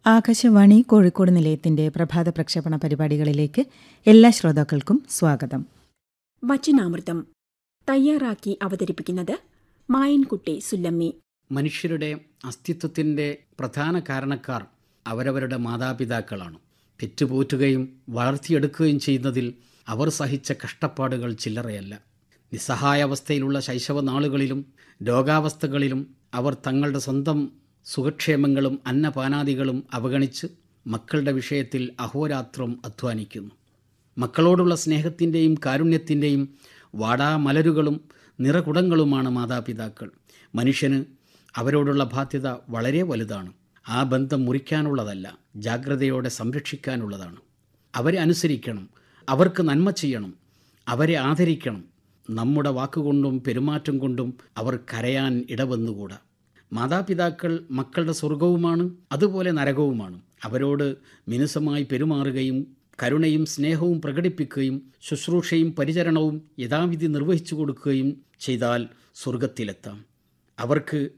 ആകാശവാണി കോഴിക്കോട് നിലയത്തിന്റെ പ്രഭാത പ്രക്ഷേപണ പരിപാടികളിലേക്ക് എല്ലാ ശ്രോതാക്കൾക്കും സ്വാഗതം വചനാമൃതം തയ്യാറാക്കി അവതരിപ്പിക്കുന്നത് മായൻകുട്ടി സുല്ലമ്മി മനുഷ്യരുടെ അസ്തിത്വത്തിൻ്റെ പ്രധാന കാരണക്കാർ അവരവരുടെ മാതാപിതാക്കളാണ് പെറ്റുപോറ്റുകയും വളർത്തിയെടുക്കുകയും ചെയ്യുന്നതിൽ അവർ സഹിച്ച കഷ്ടപ്പാടുകൾ ചില്ലറയല്ല നിസ്സഹായാവസ്ഥയിലുള്ള ശൈശവ നാളുകളിലും രോഗാവസ്ഥകളിലും അവർ തങ്ങളുടെ സ്വന്തം സുഖക്ഷേമങ്ങളും അന്നപാനാദികളും അവഗണിച്ച് മക്കളുടെ വിഷയത്തിൽ അഹോരാത്രം അധ്വാനിക്കുന്നു മക്കളോടുള്ള സ്നേഹത്തിൻ്റെയും കാരുണ്യത്തിൻ്റെയും വാടാമലരുകളും നിറകുടങ്ങളുമാണ് മാതാപിതാക്കൾ മനുഷ്യന് അവരോടുള്ള ബാധ്യത വളരെ വലുതാണ് ആ ബന്ധം മുറിക്കാനുള്ളതല്ല ജാഗ്രതയോടെ സംരക്ഷിക്കാനുള്ളതാണ് അവരെ അനുസരിക്കണം അവർക്ക് നന്മ ചെയ്യണം അവരെ ആദരിക്കണം നമ്മുടെ വാക്കുകൊണ്ടും പെരുമാറ്റം കൊണ്ടും അവർ കരയാൻ ഇടവന്നുകൂടാ മാതാപിതാക്കൾ മക്കളുടെ സ്വർഗവുമാണ് അതുപോലെ നരകവുമാണ് അവരോട് മിനുസമായി പെരുമാറുകയും കരുണയും സ്നേഹവും പ്രകടിപ്പിക്കുകയും ശുശ്രൂഷയും പരിചരണവും യഥാവിധി നിർവഹിച്ചു കൊടുക്കുകയും ചെയ്താൽ സ്വർഗത്തിലെത്താം അവർക്ക്